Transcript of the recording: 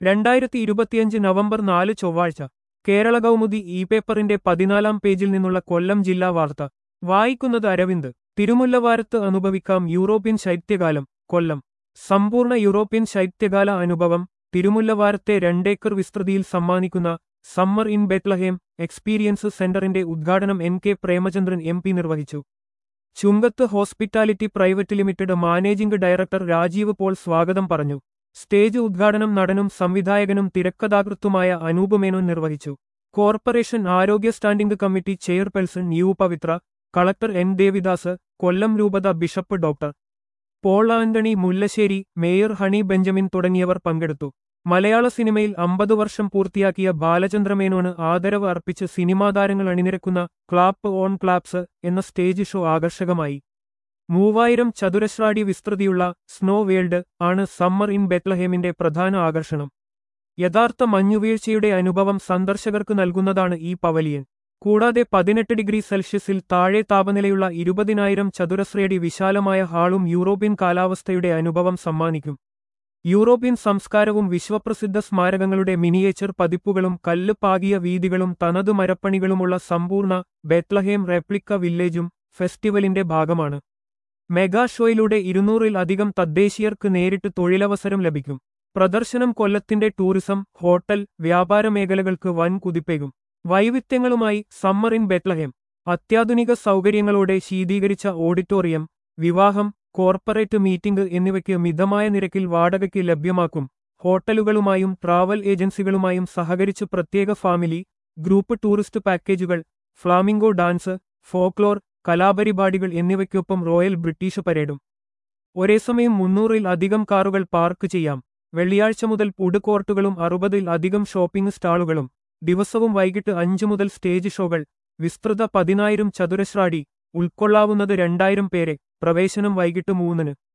രണ്ടായിരത്തി ഇരുപത്തിയഞ്ച് നവംബർ നാല് ചൊവ്വാഴ്ച കേരള കൗമുദി ഇ പേപ്പറിന്റെ പതിനാലാം പേജിൽ നിന്നുള്ള കൊല്ലം ജില്ലാ വാർത്ത വായിക്കുന്നത് അരവിന്ദ് തിരുമുല്ലവാരത്ത് അനുഭവിക്കാം യൂറോപ്യൻ ശൈത്യകാലം കൊല്ലം സമ്പൂർണ്ണ യൂറോപ്യൻ ശൈത്യകാല അനുഭവം തിരുമുല്ലവാരത്തെ രണ്ടേക്കർ വിസ്തൃതിയിൽ സമ്മാനിക്കുന്ന സമ്മർ ഇൻ ബെത്ലഹേം എക്സ്പീരിയൻസ് സെന്ററിന്റെ ഉദ്ഘാടനം N K Premachandran M P നിർവഹിച്ചു Chungath hospitality private limited managing director Rajeev Paul സ്വാഗതം പറഞ്ഞു സ്റ്റേജ് ഉദ്ഘാടനം നടനും സംവിധായകനും തിരക്കഥാകൃത്തുമായ അനൂപ് മേനോൻ നിർവഹിച്ചു കോർപ്പറേഷൻ ആരോഗ്യ standing committee chairperson U Pavithra collector N Devidas Kollam രൂപത bishop doctor Paul Antony Mullassery mayor Honey Benjamin തുടങ്ങിയവർ പങ്കെടുത്തു മലയാള സിനിമയിൽ അമ്പത് വർഷം പൂർത്തിയാക്കിയ ബാലചന്ദ്രമേനോന് ആദരവ് അർപ്പിച്ച് സിനിമാ താരങ്ങൾ അണിനിരക്കുന്ന ക്ലാപ്പ് ഓൺ ക്ലാപ്സ് എന്ന സ്റ്റേജ് ഷോ ആകർഷകമായി മൂവായിരം ചതുരശ്രാടി വിസ്തൃതിയുള്ള സ്നോ വേൾഡ് ആണ് സമ്മർ ഇൻ ബെത്ലഹേമിന്റെ പ്രധാന ആകർഷണം യഥാർത്ഥ മഞ്ഞുവീഴ്ചയുടെ അനുഭവം സന്ദർശകർക്ക് നൽകുന്നതാണ് ഈ പവലിയൻ കൂടാതെ പതിനെട്ട് ഡിഗ്രി സെൽഷ്യസിൽ താഴെ താപനിലയുള്ള ഇരുപതിനായിരം ചതുരശ്രയടി വിശാലമായ ഹാളും യൂറോപ്യൻ കാലാവസ്ഥയുടെ അനുഭവം സമ്മാനിക്കും യൂറോപ്യൻ സംസ്കാരവും വിശ്വപ്രസിദ്ധ സ്മാരകങ്ങളുടെ മിനിയേച്ചർ പതിപ്പുകളും കല്ല് പാകിയ വീതികളും തനതു മരപ്പണികളുമുള്ള സമ്പൂർണ്ണ ബെത്ലഹേം റെപ്ലിക്ക വില്ലേജും ഫെസ്റ്റിവലിന്റെ ഭാഗമാണ് മെഗാ ഷോയിലൂടെ ഇരുന്നൂറിൽ അധികം തദ്ദേശീയർക്ക് നേരിട്ട് തൊഴിലവസരം ലഭിക്കും പ്രദർശനം കൊല്ലത്തിന്റെ ടൂറിസം ഹോട്ടൽ വ്യാപാര മേഖലകൾക്ക് വൻ കുതിപ്പേകും വൈവിധ്യങ്ങളുമായി സമ്മർ ഇൻ ബെത്ലഹേം അത്യാധുനിക സൗകര്യങ്ങളോടെ ശീതീകരിച്ച ഓഡിറ്റോറിയം വിവാഹം കോർപ്പറേറ്റ് മീറ്റിംഗ് എന്നിവയ്ക്ക് മിതമായ നിരക്കിൽ വാടകയ്ക്ക് ലഭ്യമാക്കും ഹോട്ടലുകളുമായും ട്രാവൽ ഏജൻസികളുമായും സഹകരിച്ച് പ്രത്യേക ഫാമിലി ഗ്രൂപ്പ് ടൂറിസ്റ്റ് പാക്കേജുകൾ ഫ്ലാമിംഗോ ഡാൻസ് ഫോക്ലോർ കലാപരിപാടികൾ എന്നിവയ്ക്കൊപ്പം റോയൽ ബ്രിട്ടീഷ് പരേഡും ഒരേസമയം മുന്നൂറിൽ അധികം കാറുകൾ പാർക്ക് ചെയ്യാം വെള്ളിയാഴ്ച മുതൽ ഫുഡ് കോർട്ടുകളും അറുപതിൽ അധികം ഷോപ്പിംഗ് സ്റ്റാളുകളും ദിവസവും വൈകിട്ട് അഞ്ചു മുതൽ സ്റ്റേജ് ഷോകൾ വിസ്തൃത പതിനായിരം ചതുരശ്രാടി ഉൾക്കൊള്ളാവുന്നത് രണ്ടായിരം പേരെ പ്രവേശനം വൈകിട്ട് മൂന്നിന്